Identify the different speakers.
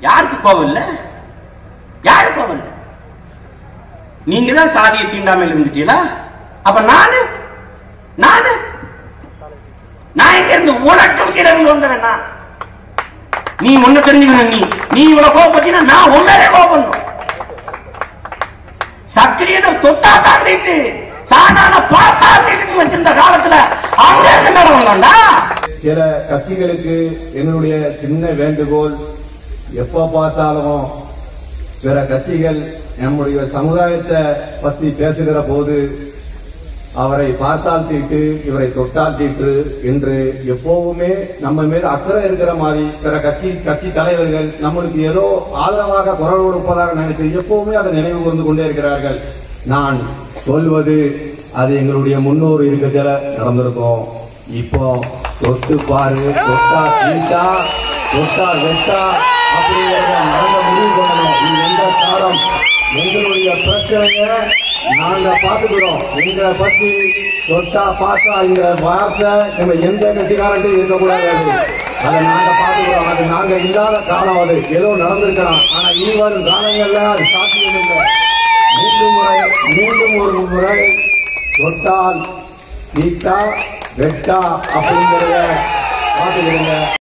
Speaker 1: யாருக்கு கோபம் இல்ல யாருக்கு கோபம் இல்ல நீங்க தான் சாதியை தீண்டாமையில் இருந்துட்டீங்களா அப்ப நானு நானு நான் எங்க இருந்து உனக்கு இருந்து வந்தவன் நான் நீ ஒண்ணு தெரிஞ்சுக்கணும் நீ நீ இவ்வளவு கோவப்பட்டீங்கன்னா நான் உண்மையிலே கோவப்படணும் சக்கிரியனை தொட்டா தாண்டிட்டு சாணான பார்த்தா தீட்டு வச்சிருந்த காலத்துல அங்க இருந்து மேல வந்தோம்டா
Speaker 2: சில கட்சிகளுக்கு என்னுடைய சின்ன வேண்டுகோள் எப்ப பார்த்தாலும் பிற கட்சிகள் நம்முடைய சமுதாயத்தை பத்தி பேசுகிற போது அவரை பார்த்தால் தீட்டு இவரை தொட்டால் தீட்டு என்று எப்பவுமே நம்ம மேல் அக்கறை இருக்கிற மாதிரி பிற கட்சி கட்சி தலைவர்கள் நம்மளுக்கு ஏதோ ஆதரவாக குரல் கொடுப்பதாக நினைத்து எப்பவுமே அதை நினைவு கூர்ந்து கொண்டே இருக்கிறார்கள் நான் சொல்வது அது எங்களுடைய முன்னோர் இருக்கச்சல நடந்திருக்கும் இப்போ தொட்டு பாரு தொட்டா தீட்டா தொட்டா வெட்டா அப்படிங்கிறத நாங்க முடிவு பண்ணணும் இது எந்த காலம் எங்களுடைய பிரச்சனைய நாங்க பாத்துக்கிறோம் எங்களை பத்தி தொட்டா பார்த்தா இந்த வார்த்தை நம்ம எந்த கட்சிக்காரன்ட்டும் இருக்கக்கூடாது அது. அதை நாங்க பாத்துக்கிறோம் அது நாங்க இல்லாத காலம் அது ஏதோ நடந்திருக்கலாம் ஆனா இனி வரும் காலங்கள்ல அது சாத்தியம் இல்லை மீண்டும் முறை மீண்டும் ஒரு முறை தொட்டால் தீட்டா வெட்டா அப்படிங்கிறத பாத்துக்கிறீங்க